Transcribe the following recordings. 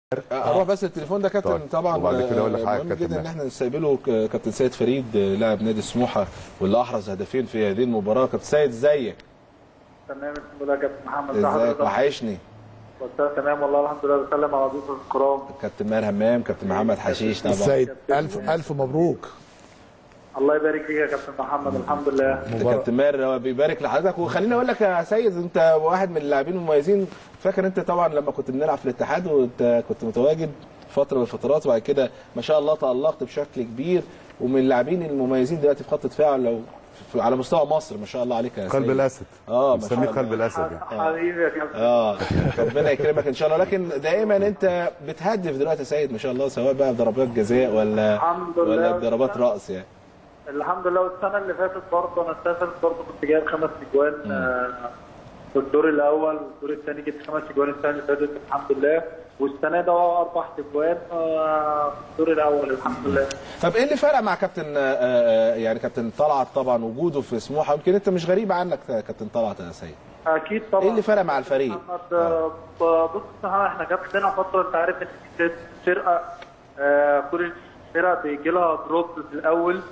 اروح بس التليفون ده كابتن طيب. طبعا وبعد كده أقول لك آه، حاجة مهم كابتن جدا ان ماهر. احنا نستقبله ك- كابتن سيد فريد آه، لاعب نادي سموحه واللي احرز هدفين في هذه المباراه كابتن سيد ازيك تمام الحمد لله يا كابتن محمد ازي ازيك حضرتك؟ وحشني قلت تمام والله الحمد لله بسلم على ضيوف الكرام كابتن ماهر همام كابتن محمد حشيش طبعا السيد الف الف مبروك الله يبارك فيك يا كابتن محمد الحمد لله كابتن ماهر هو بيبارك لحضرتك وخليني اقول لك يا سيد انت واحد من اللاعبين المميزين فاكر انت طبعا لما كنت بنلعب في الاتحاد وانت كنت متواجد فتره من الفترات وبعد كده ما شاء الله تالقت بشكل كبير ومن اللاعبين المميزين دلوقتي في خط دفاع لو في على مستوى مصر ما شاء الله عليك يا قلب سيد الاسد اه ما شاء بنسميه الله. قلب الاسد يعني حبيبي يا كابتن اه ربنا يكرمك ان شاء الله لكن دائما انت بتهدف دلوقتي يا سيد ما شاء الله سواء بقى بضربات جزاء ولا الحمد ولا لله. بضربات راس يعني الحمد لله والسنه اللي فاتت برضه انا السنه اللي فاتت برضه كنت جايب خمس اجوان آه، في الدور الاول والدور الثاني جبت خمس اجوان السنه اللي فاتت الحمد لله والسنه ده اربع اجوان آه، في الدور الاول الحمد لله طب ايه اللي فرق مع كابتن آه، آه، يعني كابتن طلعت طبعا وجوده في سموحه يمكن انت مش غريب عنك يا كابتن طلعت يا سيد اكيد طبعا ايه اللي فرق مع الفريق؟ محمد آه، بص احنا احنا جات لنا فتره انت عارف ان في فرقه آه، كل فرقه بيجي لها دروب في الاول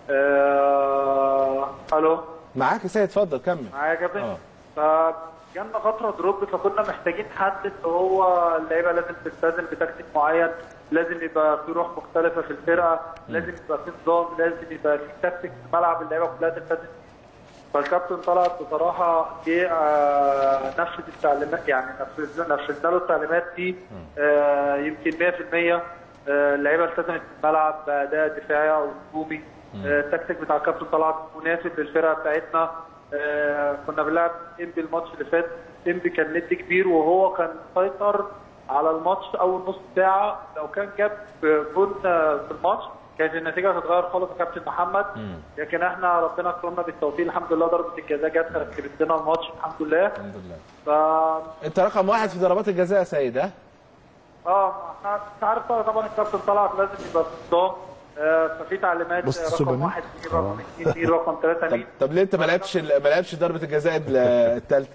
آه، الو معاك يا سيد اتفضل كمل معايا يا كابتن اه. فجالنا فتره دروب فكنا محتاجين حد اللي هو اللعيبه لازم تلتزم بتكتيك معين لازم يبقى في روح مختلفه في الفرقه لازم يبقى في نظام لازم يبقى في تكتيك في الملعب اللعيبه كلها تلتزم فالكابتن طلعت بصراحه جه آه، نفذ التعليمات يعني نفذ نفذنا له التعليمات دي آه، يمكن 100% آه، اللعيبه التزمت في الملعب باداء دفاعي او هجومي آه، التكتيك بتاع الكابتن طلعت مناسب للفرقه بتاعتنا آه، كنا بنلعب انبي الماتش اللي فات انبي كان ند كبير وهو كان مسيطر على الماتش اول نص ساعه لو كان جاب جون آه، في الماتش كانت النتيجه هتتغير خالص يا كابتن محمد لكن احنا ربنا كرمنا بالتوفيق الحمد لله ضربه الجزاء جت ركبت لنا الماتش الحمد لله الحمد لله ف انت رقم واحد في ضربات الجزاء يا سيد ها اه احنا انت عارف طبعا طبعا الكابتن طلعت لازم يبقى في نظام آه، ففي تعليمات بص آه، السوبر رقم مان. واحد مين رقم اثنين مين رقم ثلاثه طب, مين طب ليه انت ما لعبتش ال- ما لعبتش ضربه الجزاء ال- الثالثه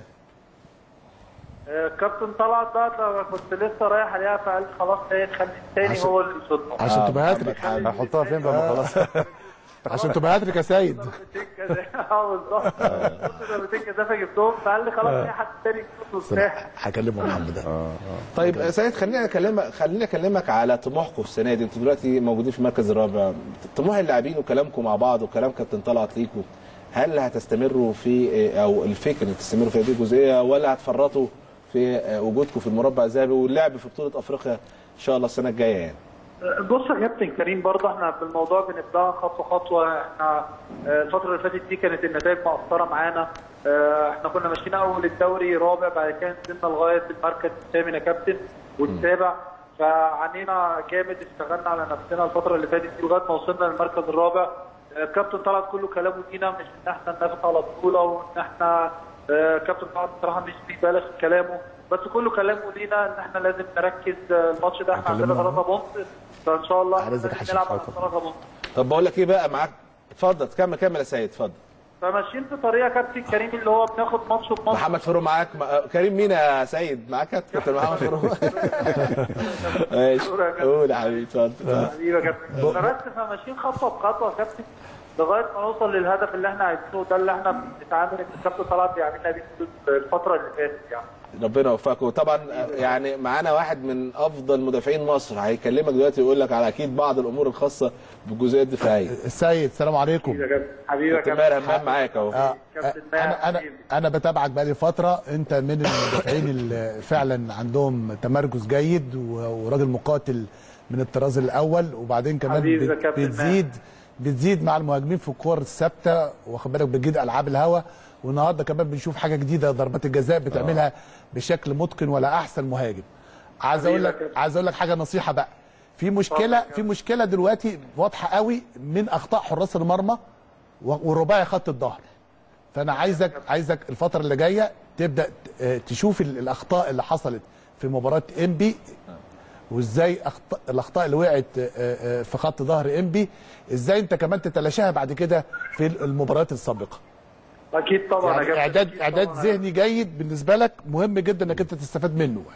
آه، الكابتن طلعت بقى لما كنت لسه رايح عليها فقال خلاص ايه خلي الثاني عشان- هو اللي يصدنا عشان تبقى هاتريك هحطها فين بقى ما خلاص عشان تبقى هاتريك يا سيد ضربتين كذا اه بالظبط كنت ضربتين كذا فجبتهم فقال لي خلاص في حد تاني يصد وبتاع هكلمه محمد ده طيب يا سيد خليني اكلمك خليني اكلمك على طموحكم السنه دي انتوا دلوقتي موجودين في المركز الرابع طموح اللاعبين وكلامكم مع بعض وكلام كابتن طلعت ليكم هل هتستمروا في او الفكر انك تستمروا في هذه الجزئيه ولا هتفرطوا في وجودكم في المربع الذهبي واللعب في بطوله افريقيا ان شاء الله السنه الجايه يعني بص يا كابتن كريم برضه احنا في الموضوع بنبداها خطوه خطوه احنا آه، الفتره اللي فاتت دي كانت النتائج مقصره معانا آه، احنا كنا ماشيين اول الدوري رابع بعد كده نزلنا لغايه المركز الثامن يا كابتن والسابع فعنينا جامد اشتغلنا على نفسنا الفتره اللي فاتت دي لغايه ما وصلنا للمركز الرابع آه، الكابتن طلعت كله كلامه لينا مش ان احنا ننافس على بطوله وان احنا آه، كابتن طلعت بصراحه مش بيبالغ في كلامه بس كله كلامه لينا ان احنا لازم نركز آه، الماتش ده احنا عندنا هكلمه. ثلاثه بونت فان شاء الله احنا عايزك لازم حشيش نلعب على خاطر. ثلاثه بونت طب بقول لك ايه بقى معاك اتفضل كمل كمل يا سيد اتفضل فماشيين في طريقه كابتن كريم اللي هو بناخد ماتش بماتش محمد فاروق معاك م- كريم مين يا سيد معاك كابتن محمد فاروق ماشي قول يا حبيبي اتفضل اتفضل. حبيبي يا كابتن بس فماشيين خطوه بخطوه يا كابتن لغايه ما نوصل للهدف اللي احنا عايزينه ده اللي احنا بنتعامل ان الكابتن طلعت بيعملنا بيه طول الفتره اللي فاتت يعني ربنا يوفقك وطبعا يعني معانا واحد من افضل مدافعين مصر هيكلمك دلوقتي ويقول لك على اكيد بعض الامور الخاصه بالجزئيه الدفاعيه السيد السلام عليكم حبيبي يا كابتن حبيبي يا كابتن كابتن ماهر همام معاك اهو آه، كابتن ماهر انا انا حبيبي. انا بتابعك بقالي فتره انت من المدافعين اللي فعلا عندهم تمركز جيد و- وراجل مقاتل من الطراز الاول وبعدين كمان حبيبي يا بت- كابتن بتزيد بتزيد مع المهاجمين في الكور الثابته واخد بالك بتجيد العاب الهوا والنهارده كمان بنشوف حاجه جديده ضربات الجزاء بتعملها بشكل متقن ولا احسن مهاجم عايز اقول حبيبي يا لك كابتن. عايز اقول لك حاجه نصيحه بقى في مشكله في مشكله دلوقتي واضحه قوي من اخطاء حراس المرمى و- ورباعي خط الظهر فانا عايزك عايزك الفتره اللي جايه تبدا ت- تشوف ال- الاخطاء اللي حصلت في مباراه انبي وازاي أخطاء الاخطاء اللي وقعت آه، آه، في خط ظهر انبي ازاي انت كمان تتلاشاها بعد كده في المباريات السابقه اكيد طبعا يا يعني كابتن اعداد أكيد اعداد طبعاً. ذهني جيد بالنسبه لك مهم جدا انك انت تستفاد منه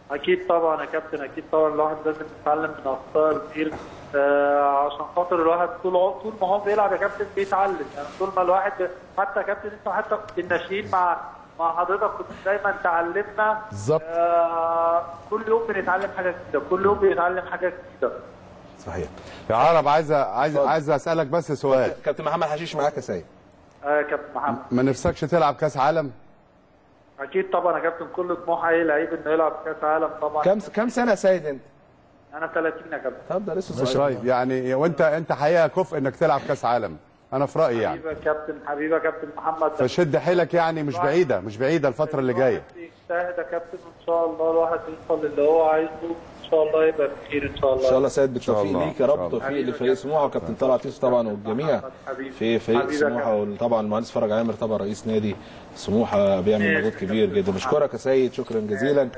اكيد طبعا يا كابتن اكيد طبعا الواحد لازم يتعلم من اخطاء كتير آه عشان خاطر الواحد طول عم- طول ما هو بيلعب يا كابتن بيتعلم يعني طول ما الواحد حتى يا كابتن انت حتى في الناشئين مع مع حضرتك كنت دايما تعلمنا بالظبط. آه كل يوم بنتعلم حاجه جديده كل يوم بنتعلم حاجه جديده صحيح يا عرب عايز عايز عايز اسالك بس سؤال كابتن محمد حشيش معاك يا سيد آه يا كابتن محمد ما نفسكش تلعب كاس عالم اكيد طبعا يا كابتن كل طموح اي لعيب انه يلعب كاس عالم طبعا كم كم سنه يا سيد انت؟ انا 30 يا كابتن طب ده لسه صغير طيب يعني وانت انت حقيقه كفء انك تلعب كاس عالم انا في رايي يعني حبيبي يا كابتن حبيبي يا كابتن محمد فشد حيلك يعني مش بعيده مش بعيده الفتره اللي جايه يجتهد يا كابتن وان شاء الله الواحد يوصل للي هو عايزه ان شاء الله يبقى بخير ان شاء ان الله شاء الله سيد بالتوفيق الله، ليك يا إن شاء رب الله. توفيق لفريق سموحه وكابتن طلعت يوسف طبعا والجميع حبيبي. في فريق حبيبي يا سموحه كابتن. وطبعا المهندس فرج عامر طبعا رئيس نادي سموحه بيعمل مجهود كبير جدا بشكرك يا سيد شكرا جزيلا